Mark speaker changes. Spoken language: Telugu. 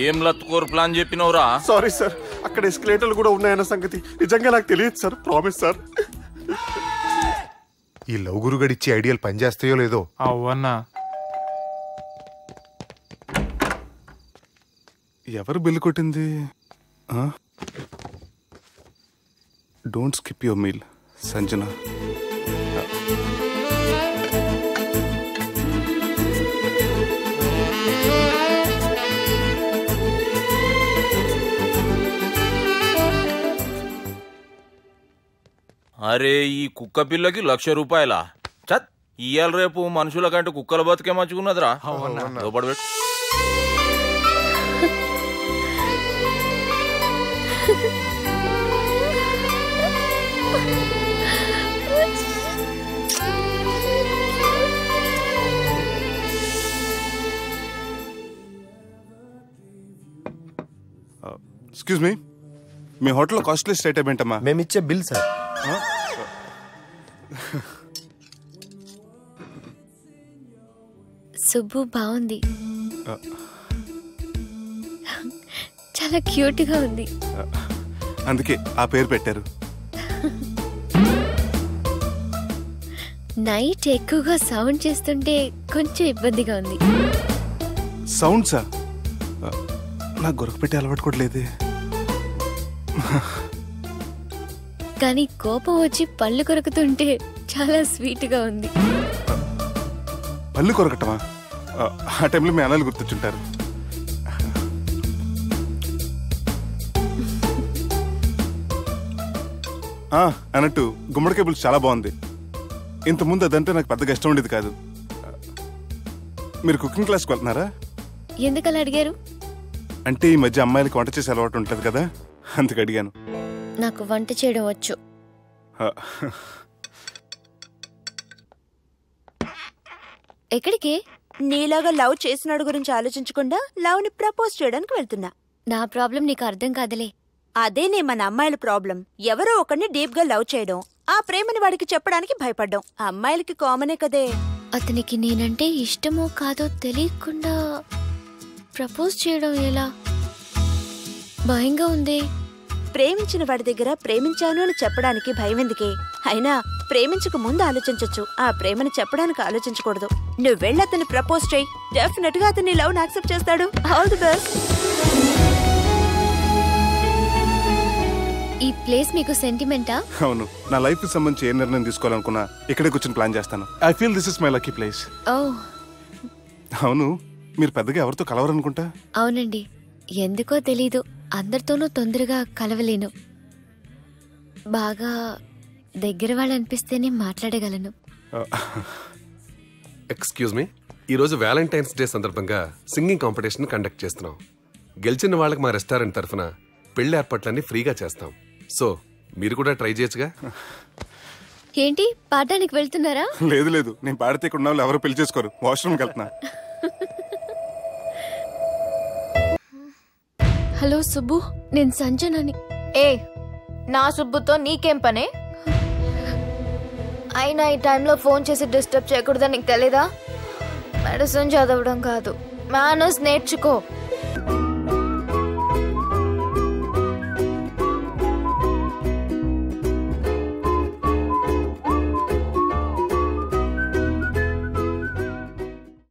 Speaker 1: ఏం లత్కోర్ ప్లాన్ చెప్పినవురా
Speaker 2: సారీ సార్ అక్కడ ఎస్కలేటర్లు కూడా ఉన్నాయన్న సంగతి నిజంగా నాకు తెలియదు సార్ ప్రామిస్ సార్
Speaker 3: ఈ లవ్ గురుగడి ఇచ్చే ఐడియాలు పనిచేస్తాయో లేదో
Speaker 4: అవ్వన్నా
Speaker 2: ఎవరు బిల్లు కొట్టింది don't skip your meal Sanjana
Speaker 1: అరే ఈ కుక్క పిల్లకి లక్ష రూపాయల చత్ ఇయ్యాల రేపు మనుషుల కంటే కుక్కల బతికే మంచుకున్నదిరా లోపల పెట్టు
Speaker 2: ఎక్స్క్యూజ్ మీ మీ హోటల్లో కాస్ట్లీ స్టేట్ ఏంటమ్మా
Speaker 5: మేమిచ్చే బిల్ సార్
Speaker 6: సుబ్బు బాగుంది చాలా క్యూట్గా ఉంది
Speaker 2: అందుకే ఆ పేరు పెట్టారు
Speaker 6: నైట్ ఎక్కువగా సౌండ్ చేస్తుంటే కొంచెం ఇబ్బందిగా ఉంది
Speaker 2: సౌండ్సా నాకు గొరక పెట్టి అలవాటు కూడా లేదే
Speaker 6: కానీ కోపం వచ్చి పళ్ళు కొరుకుతుంటే చాలా స్వీట్గా ఉంది
Speaker 2: పళ్ళు కొరకటమా ఆ, ఆ టైంలో మీ అన్నలు గుర్తొచ్చుంటారు ఆ, అన్నట్టు గుమ్మడికాయ పులుసు చాలా బాగుంది ఇంతకుముందు అదంటే నాకు పెద్దగా ఇష్టం ఉండేది కాదు మీరు కుకింగ్ క్లాస్కి వెళ్తున్నారా
Speaker 6: ఎందుకలా అడిగారు
Speaker 2: అంటే ఈ మధ్య అమ్మాయిలకి వంట చేసే అలవాటు ఉంటుంది కదా అందుకు అడిగాను
Speaker 6: నాకు వంట చేయడం వచ్చు
Speaker 2: ఆ,
Speaker 6: ఎక్కడికి
Speaker 7: నీలాగా లవ్ చేసినాడు గురించి ఆలోచించకుండా లవ్ ని ప్రపోజ్ చేయడానికి వెళ్తున్నా
Speaker 6: నా ప్రాబ్లం నీకు అర్థం కాదులే
Speaker 7: అదేనే మన అమ్మాయిల ప్రాబ్లం ఎవరో ఒకరిని డీప్ గా లవ్ చేయడం ఆ ప్రేమని వాడికి చెప్పడానికి భయపడ్డం అమ్మాయిలకి కామనే కదే
Speaker 6: అతనికి నేనంటే ఇష్టమో కాదో తెలియకుండా ప్రపోజ్ చేయడం ఎలా భయంగా ఉంది
Speaker 7: ప్రేమించిన వాడి దగ్గర ప్రేమించాను అని చెప్పడానికి భయం ఎందుకే అయినా ప్రేమించక ముందు ఆలోచించొచ్చు ఆ ప్రేమని చెప్పడానికి ఆలోచించకూడదు నువ్వు వెళ్ళి అతన్ని ప్రపోజ్ చేయి డెఫినెట్ గా అతన్ని లవ్ యాక్సెప్ట్ చేస్తాడు ఆల్ ది బెస్ట్
Speaker 6: ఈ ప్లేస్ మీకు సెంటిమెంటా
Speaker 2: అవును నా లైఫ్ సంబంధించి ఏ నిర్ణయం తీసుకోవాలనుకున్నా ఇక్కడే కూర్చొని ప్లాన్ చేస్తాను I feel this is my lucky place
Speaker 6: ఓ
Speaker 2: అవును మీరు పెద్దగా ఎవరితో కలవరనుకుంటా
Speaker 6: అవునండి ఎందుకో తెలీదు అందరితోనూ తొందరగా కలవలేను బాగా దగ్గర వాళ్ళు అనిపిస్తేనే మాట్లాడగలను
Speaker 8: ఎక్స్క్యూజ్ మీ ఈరోజు వ్యాలంటైన్స్ డే సందర్భంగా సింగింగ్ కాంపిటీషన్ కండక్ట్ చేస్తున్నాం గెలిచిన వాళ్ళకి మా రెస్టారెంట్ తరఫున పెళ్లి ఏర్పాట్లన్నీ ఫ్రీగా చేస్తాం సో మీరు కూడా ట్రై చేయొచ్చుగా
Speaker 6: ఏంటి పాడడానికి వెళ్తున్నారా
Speaker 2: లేదు లేదు నేను పాడితే ఇక్కడ ఉన్న వాళ్ళు ఎవరు పెళ్లి చేసుకోరు వాష్రూమ్కి వెళ్తున్నా
Speaker 6: హలో సుబ్బు నేను సంజనని
Speaker 9: ఏ నా సుబ్బుతో నీకేం పనే అయినా ఈ టైంలో ఫోన్ చేసి డిస్టర్బ్ చేయకూడదని నీకు తెలీదా మెడిసిన్ చదవడం కాదు మేనర్స్ నేర్చుకో